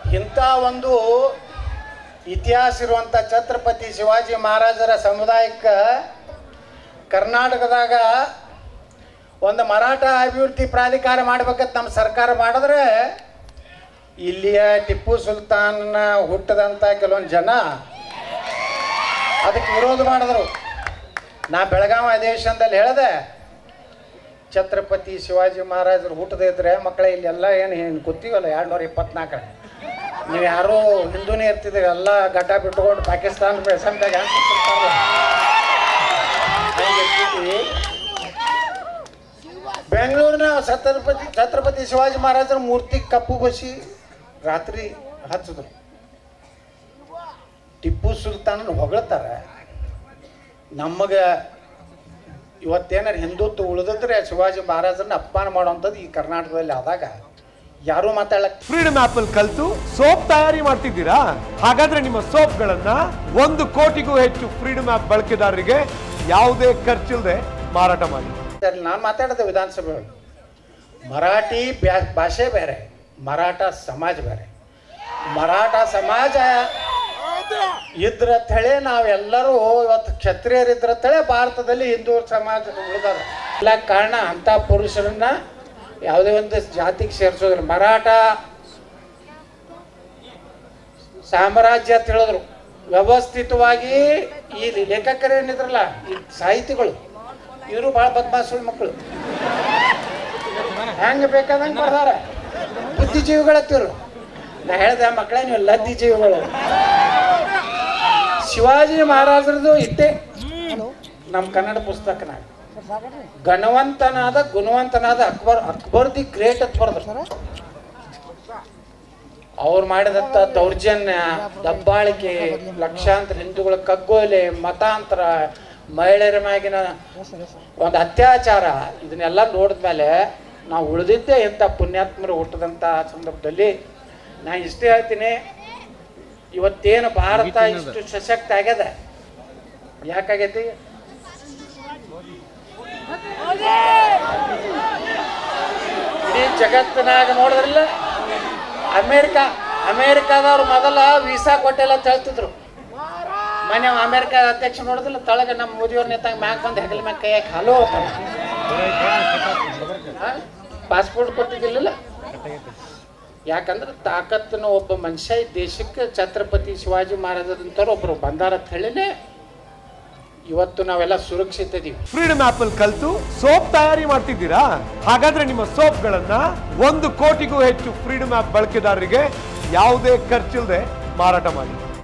ಇಂಥ ಒಂದು ಇತಿಹಾಸ ಇರುವಂಥ ಛತ್ರಪತಿ ಶಿವಾಜಿ ಮಹಾರಾಜರ ಸಮುದಾಯಕ್ಕೆ ಕರ್ನಾಟಕದಾಗ ಒಂದು ಮರಾಠ ಅಭಿವೃದ್ಧಿ ಪ್ರಾಧಿಕಾರ ಮಾಡ್ಬೇಕಂತ ನಮ್ಮ ಸರ್ಕಾರ ಮಾಡಿದ್ರೆ ಇಲ್ಲಿಯ ಟಿಪ್ಪು ಸುಲ್ತಾನ್ನ ಹುಟ್ಟದಂಥ ಕೆಲವೊಂದು ಜನ ಅದಕ್ಕೆ ವಿರೋಧ ಮಾಡಿದ್ರು ನಾ ಬೆಳಗಾವಿ ಅಧಿವೇಶನದಲ್ಲಿ ಹೇಳಿದೆ ಛತ್ರಪತಿ ಶಿವಾಜಿ ಮಹಾರಾಜರು ಹುಟ್ಟದ ಇದ್ರೆ ಮಕ್ಕಳೇ ಇಲ್ಲೆಲ್ಲ ಏನು ಏನು ಗೊತ್ತೀವಲ್ಲ ಎರಡು ನೂರ ಇಪ್ಪತ್ನಾಲ್ಕು ನೀವು ಯಾರೂ ಹಿಂದೂನೇ ಇರ್ತಿದ್ದೀರಿ ಎಲ್ಲ ಗಡ್ಡ ಬಿಟ್ಕೊಂಡು ಪಾಕಿಸ್ತಾನ ಬೆಳೆಸಂತಾಗ ಇರ್ತಿದ್ವಿ ಬೆಂಗಳೂರಿನ ಛತ್ರಪತಿ ಛತ್ರಪತಿ ಶಿವಾಜಿ ಮಹಾರಾಜರ ಮೂರ್ತಿ ಕಪ್ಪು ಬಸಿ ರಾತ್ರಿ ಹಚ್ಚಿದ್ರು ಟಿಪ್ಪು ಸುಲ್ತಾನನ ಹೊಗಳ್ತಾರೆ ನಮಗೆ ಇವತ್ತೇನಾರು ಹಿಂದುತ್ವ ಉಳಿದಿದ್ರೆ ಶಿವಾಜಿ ಮಹಾರಾಜರನ್ನ ಅಪಮಾನ ಮಾಡುವಂಥದ್ದು ಈ ಕರ್ನಾಟಕದಲ್ಲಿ ಆದಾಗ ಯಾರೂ ಮಾತಾಡಕ್ಕೆ ಫ್ರೀಡಮ್ ಆಪ್ ಅಲ್ಲಿ ಕಲ್ತು ಸೋಪ್ ತಯಾರಿ ಮಾಡ್ತಿದ್ದೀರಾ ಹಾಗಾದ್ರೆ ನಿಮ್ಮ ಸೋಪ್ಗಳನ್ನ ಒಂದು ಕೋಟಿಗೂ ಹೆಚ್ಚು ಫ್ರೀಡಮ್ ಆಪ್ ಬಳಕೆದಾರರಿಗೆ ಯಾವುದೇ ಖರ್ಚಿಲ್ಲದೆ ಮಾರಾಟ ಮಾಡಿ ನಾನು ಮಾತಾಡಿದೆ ವಿಧಾನಸಭೆ ಒಳಗೆ ಮರಾಠಿ ಬ್ಯಾ- ಭಾಷೆ ಬೇರೆ ಮರಾಠ ಸಮಾಜ ಬೇರೆ ಮರಾಠ ಸಮಾಜ ಇದ್ರತ್ತೇಳಿ ನಾವೆಲ್ಲರೂ ಇವತ್ತು ಕ್ಷತ್ರಿಯರಿದ್ರತ್ತೇಳಿ ಭಾರತದಲ್ಲಿ ಹಿಂದೂ ಸಮಾಜ ಉಳಿದಾರ ಎಲ್ಲ ಕಾರಣ ಅಂಥ ಪುರುಷರನ್ನ ಯಾವುದೇ ಒಂದು ಜಾತಿಗೆ ಸೇರಿಸೋದ್ರ ಮರಾಠ ಸಾಮ್ರಾಜ್ಯ ಅಂತ ಹೇಳಿದ್ರು ವ್ಯವಸ್ಥಿತವಾಗಿ ಈ ಲೇಖಕರೇನಿದ್ರಲ್ಲ ಈ ಸಾಹಿತಿಗಳು ಇವರು ಭಾಳ ಬದ್ಮಾಸುಳ ಮಕ್ಕಳು ಹೆಂಗೆ ಬೇಕಾದಂಗೆ ಬರ್ದಾರ ಬುದ್ಧಿಜೀವಿಗಳತ್ತಿರು ನಾ ಹೇಳ್ದೆ ಮಕ್ಕಳೇ ನೀವು ಲದ್ದಿ ಜೀವಿಗಳು ಶಿವಾಜಿ ಮಹಾರಾಜರದು ಇಟ್ಟೆ ನಮ್ಮ ಕನ್ನಡ ಪುಸ್ತಕನಾಗ ಗಣವಂತನಾದ ಗುಣವಂತನಾದ ಅಕ್ಬರ್ ಅಕ್ಬರ್ ದಿ ಗ್ರೇಟ್ ಅಂತ ಬರ್ದ್ರು ಅವ್ರು ಮಾಡಿದಂಥ ದೌರ್ಜನ್ಯ ದಬ್ಬಾಳಿಕೆ ಲಕ್ಷಾಂತರ ಹಿಂದೂಗಳ ಕಗ್ಗೋಲೆ ಮತಾಂತರ ಮಹಿಳೆಯರ ಮ್ಯಾಗಿನ ಒಂದು ಅತ್ಯಾಚಾರ ಇದನ್ನೆಲ್ಲ ನೋಡಿದ್ಮೇಲೆ ನಾವು ಉಳಿದಿದ್ದೇ ಇಂಥ ಪುಣ್ಯಾತ್ಮರು ಹುಟ್ಟದಂಥ ಸಂದರ್ಭದಲ್ಲಿ ನಾನು ಇಷ್ಟೇ ಹೇಳ್ತೀನಿ ಇವತ್ತೇನು ಭಾರತ ಇಷ್ಟು ಸಶಕ್ತ ಆಗ್ಯದ ಯಾಕಾಗೈತಿ ಇಡೀ ಜಗತ್ತಿನಾಗ ನೋಡಿದ್ರಲ್ಲ ಅಮೇರಿಕಾ ಅಮೇರಿಕಾದವ್ರು ಮೊದಲ ವೀಸಾ ಕೊಟ್ಟಿಲ್ಲ ಅಂತ ಹೇಳ್ತಿದ್ರು ಮನೆ ಅಮೇರಿಕಾ ಅಧ್ಯಕ್ಷ ನೋಡಿದಿಲ್ಲ ತಳಗ ನಮ್ಮ ಮೋದಿಯವ್ರ ನಿಂತಾಗ ಮ್ಯಾಗ ಬಂದು ಹೆಗಲ ಮ್ಯಾಗ ಕೈ ಹಾಕಿ ಹಲೋ ಪಾಸ್ಪೋರ್ಟ್ ಕೊಟ್ಟಿದ್ದಿಲ್ಲ ಯಾಕಂದ್ರೆ ತಾಕತ್ತಿನ ಒಬ್ಬ ಮನುಷ್ಯ ಈ ದೇಶಕ್ಕೆ ಛತ್ರಪತಿ ಶಿವಾಜಿ ಮಹಾರಾಜರಂತವ್ರು ಒಬ್ಬರು ಬಂದಾರ ಅಂತ ಹೇಳಿನೇ ಇವತ್ತು ನಾವೆಲ್ಲ ಸುರಕ್ಷಿತ ಇದೀವಿ ಫ್ರೀಡಮ್ ಆಪ್ ಅಲ್ಲಿ ಕಲ್ತು ಸೋಪ್ ತಯಾರಿ ಮಾಡ್ತಿದ್ದೀರಾ ಹಾಗಾದ್ರೆ ನಿಮ್ಮ ಸೋಪ್ಗಳನ್ನ ಒಂದು ಕೋಟಿಗೂ ಹೆಚ್ಚು ಫ್ರೀಡಮ್ ಆಪ್ ಬಳಕೆದಾರರಿಗೆ ಯಾವುದೇ ಖರ್ಚಿಲ್ಲದೆ ಮಾರಾಟ ಮಾಡಿ